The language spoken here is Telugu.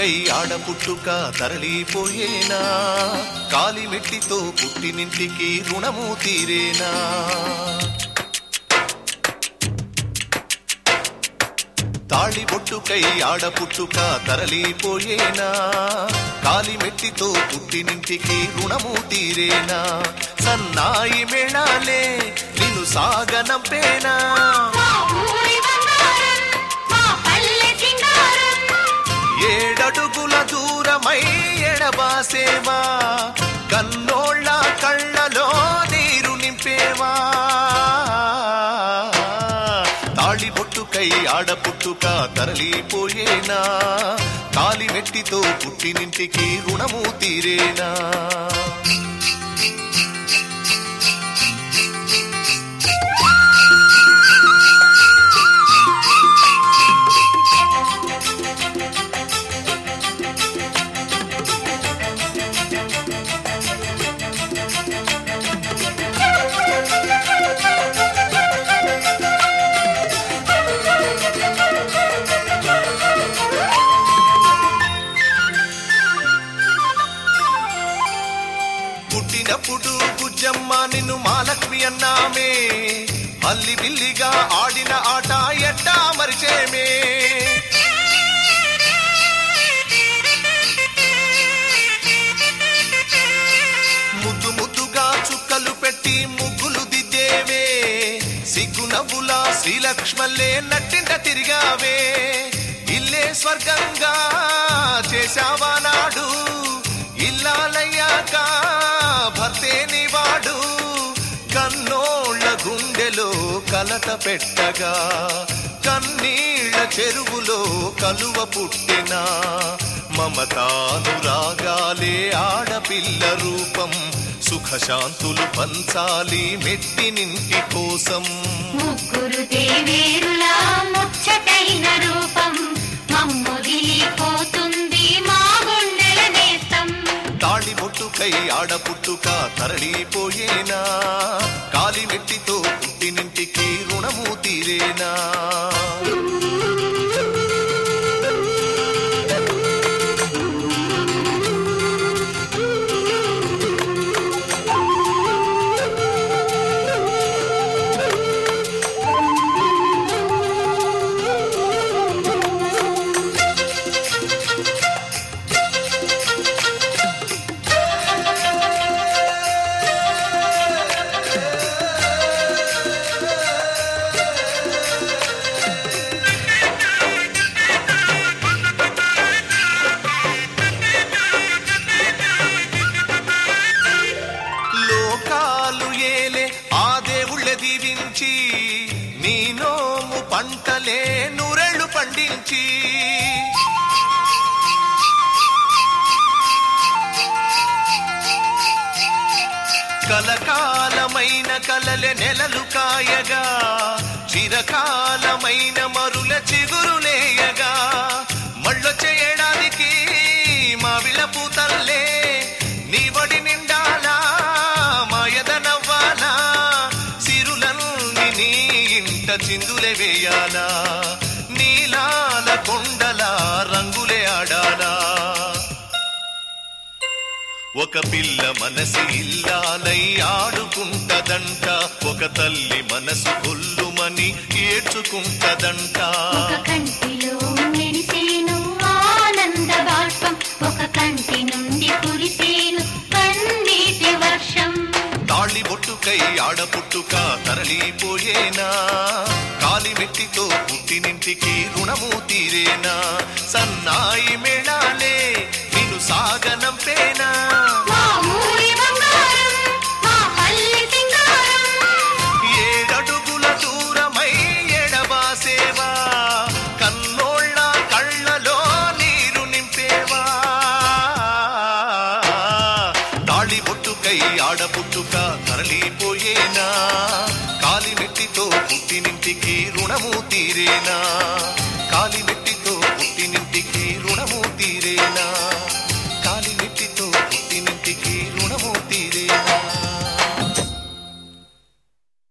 పుట్టుకై ఆడపుట్టుక తరలిపోయేనా కాలిమెట్టితో పుట్టినింటికి రుణము తీరేనా తాళి బొట్టుకై ఆడపుట్టుక తరలిపోయేనా కాలిమెట్టితో పుట్టినింటికి రుణము తీరేనా సన్నాయి మేళాలే నిన్ను సాగనంపేనా మా ఊరి బంగారం మా పల్లె సింగారం ఏడడుగుల దూరమై ఎడబాసేవా కన్నోళ్ళ కళ్ళలో నీరు నింపేవా తాళి బొట్టుకై ఆడపుట్టుక తరలిపోయేనా కాలి వెట్టితో పుట్టినింటికి రుణము తీరేనా పుట్టినప్పుడు బుజ్జమ్మ నిన్ను మాలక్ష్మి అన్నామే అల్లి బిల్లిగా ఆడిన ఆట ఎట్టా మరిచేమే ముద్దు ముద్దుగా చుక్కలు పెట్టి ముగ్గులు దిద్దేవే సిగ్గు నవ్వులా శ్రీలక్ష్మల్లే నట్టింట తిరిగావే ఇల్లే స్వర్గంగా చేశావా నాడు ఇల్లాలయ్యాక భర్తేని వాడు కన్నోళ్ళ గుండెలో కలత పెట్టగా కన్నీళ్ళ చెరువులో కలువ పుట్టిన మమతానురాగాలే ఆడపిల్ల రూపం సుఖశాంతులు పంచాలి మెట్టినింటి కోసం ముగ్గురు దేవేరులా ముచ్చటైన రూపం మమ్ముదిలిపోతుంది మా గుండెల నేస్తం తాళి బొట్టుకై ఆడపుట్టుక తరలిపోయేనా కాలి మెట్టితో పుట్టినింటికి రుణము తీరేనా లోకాలు ఏలే ఆ దేవుళ్ళ దీవించి నీ నోము పంటలే నూరెళ్ళు పండించి కలకాలమైన కలలె నెలలు కాయగా చిరకాలమైన మరుల చిగురులేయగా మళ్ళొచ్చే ఏడాదికి మావిళ్ళ పూతల్లే నీ వడి నిండాలా మాయద నవ్వాలా సిరులన్నీ నీ ఇంట చిందులే వేయాలా నీలాల కొండల రంగులే ఆడాలా ఒక పిల్ల మనసు ఇల్లాలై ఆడుకుంటదంట ఒక తల్లి మనసు కొల్లుమని ఏడ్చుకుంటదంట ఒక కంటిలో మెరిసేను ఆనంద బాష్పం ఒక కంటి నుండి కురిసేను కన్నీటి వర్షం తాళి బొట్టుకై ఆడపుట్టుక తరలిపోయేనా కాలి మెట్టితో పుట్టినింటికి రుణము తీరేనా సన్నాయి మేళాలే నిన్ను సాగనంపేనా మా ఊరి బంగారం మా పల్లె సింగారం ఏడడుగుల దూరమై ఎడబాసేవా కన్నోళ్ళ కళ్ళలో నీరు నింపేవా తాళి బొట్టుకై ఆడపుట్టుక తరలిపోయేనా కాలిమెట్టితో పుట్టినింటికి రుణము